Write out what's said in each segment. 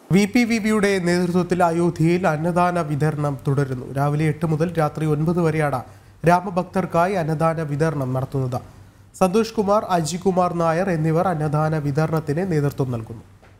V P V ബിയുടെ നേതൃത്വത്തിൽ അയോധ്യയിൽ അന്നദാന വിതരണം തുടരുന്നു രാവിലെ എട്ട് മുതൽ രാത്രി ഒൻപത് വരെയാണ് രാമഭക്തർക്കായി അന്നദാന വിതരണം നടത്തുന്നത് സന്തോഷ് കുമാർ അജികുമാർ നായർ എന്നിവർ അന്നദാന വിതരണത്തിന് നേതൃത്വം നൽകുന്നു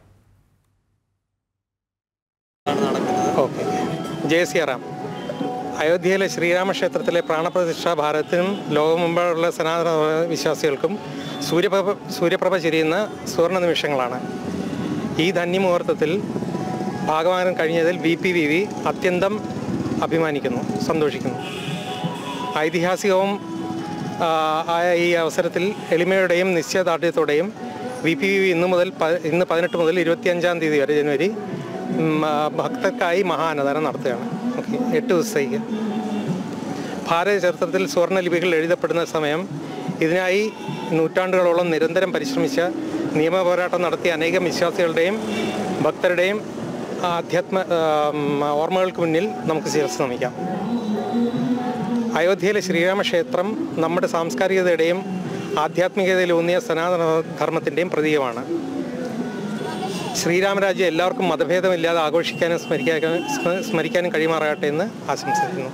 ഓക്കെ ജയ സിയാറാം അയോധ്യയിലെ ശ്രീരാമക്ഷേത്രത്തിലെ പ്രാണപ്രതിഷ്ഠാ ഭാരതത്തിനും ലോകമെമ്പാടുള്ള സനാതന വിശ്വാസികൾക്കും സൂര്യപ്രഭ സൂര്യപ്രഭ ചൊരിയുന്ന സുവർണ നിമിഷങ്ങളാണ് ഈ ധന്യമുഹൂർത്തത്തിൽ ഭാഗവാനം കഴിഞ്ഞതിൽ വി പി വി വി അത്യന്തം അഭിമാനിക്കുന്നു സന്തോഷിക്കുന്നു ഐതിഹാസികവും ആ, ആയ ഈ അവസരത്തിൽ എളിമയുടെയും നിശ്ചയദാർഢ്യത്തോടെയും വി പി വി ഇന്ന് മുതൽ പ- ഇന്ന് പതിനെട്ട് മുതൽ ഇരുപത്തിയഞ്ചാം തീയതി വരെ ജനുവരി ഉം, ആ, ഭക്തർക്കായി മഹാനദാനം നടത്തുകയാണ് ഓക്കെ എട്ട് ദിവസത്തേക്ക് ഭാരത ചരിത്രത്തിൽ സുവർണ്ണ ലിപികൾ എഴുതപ്പെടുന്ന സമയം ഇതിനായി നൂറ്റാണ്ടുകളോളം നിരന്തരം പരിശ്രമിച്ച നിയമപോരാട്ടം നടത്തിയ അനേകം വിശ്വാസികളുടെയും ഭക്തരുടെയും ആധ്യാത്മ ആ, ഉം, ഓർമ്മകൾക്ക് മുന്നിൽ നമുക്ക് ശിരസ് നമിക്കാം അയോധ്യയിലെ ശ്രീരാമക്ഷേത്രം നമ്മുടെ സാംസ്കാരികതയുടെയും ആധ്യാത്മികതയിലൂന്നിയ സനാതന ധർമ്മത്തിൻ്റെയും പ്രതീകമാണ് ശ്രീരാമരാജ്യം എല്ലാവർക്കും മതഭേദമില്ലാതെ ആഘോഷിക്കാനും സ്മരിക്കാനും സ്മ- സ്മരിക്കാനും കഴിയുമാറാകട്ടെ എന്ന് ആശംസിക്കുന്നു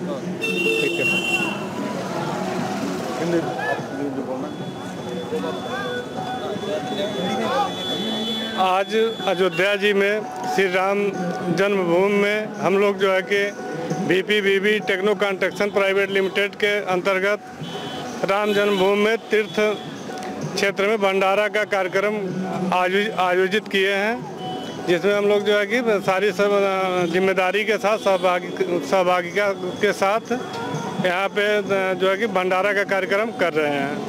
आज अयोध्या जी में श्री राम जन्मभूमि में हम लोग जो है कि B P B B techno construction private limited के अंतर्गत राम जन्मभूमि में तीर्थ क्षेत्र में भंडारा का कार्यक्रम आयोजित आयोजित किए हैं जिसमें हम लोग जो है कि सारी सब अ, जिम्मेदारी के साथ सहभागी सहभागिता के साथ यहाँ पे अ, जो है कि भंडारा का कार्यक्रम कर रहे हैं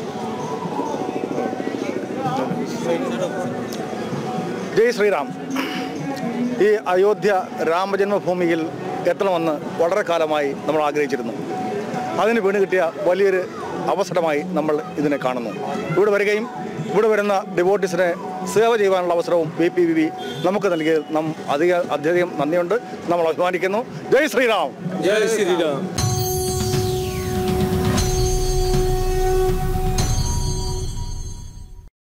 ജയ് ശ്രീറാം ഈ അയോധ്യ രാമജന്മഭൂമിയിൽ എത്തണമെന്ന് വളരെ കാലമായി നമ്മൾ ആഗ്രഹിച്ചിരുന്നു അതിന് വീണ് കിട്ടിയ വലിയൊരു അവസരമായി നമ്മൾ ഇതിനെ കാണുന്നു ഇവിടെ വരികയും ഇവിടെ വരുന്ന ഡിവോട്ടീസിനെ സേവ ചെയ്യുവാനുള്ള അവസരവും വി പി വി ബി നമുക്ക് നൽകിയത് നാം അധിക അത്യധികം നന്ദിയുണ്ട് നമ്മൾ അഭിമാനിക്കുന്നു ജയ് ശ്രീറാം जय श्री राम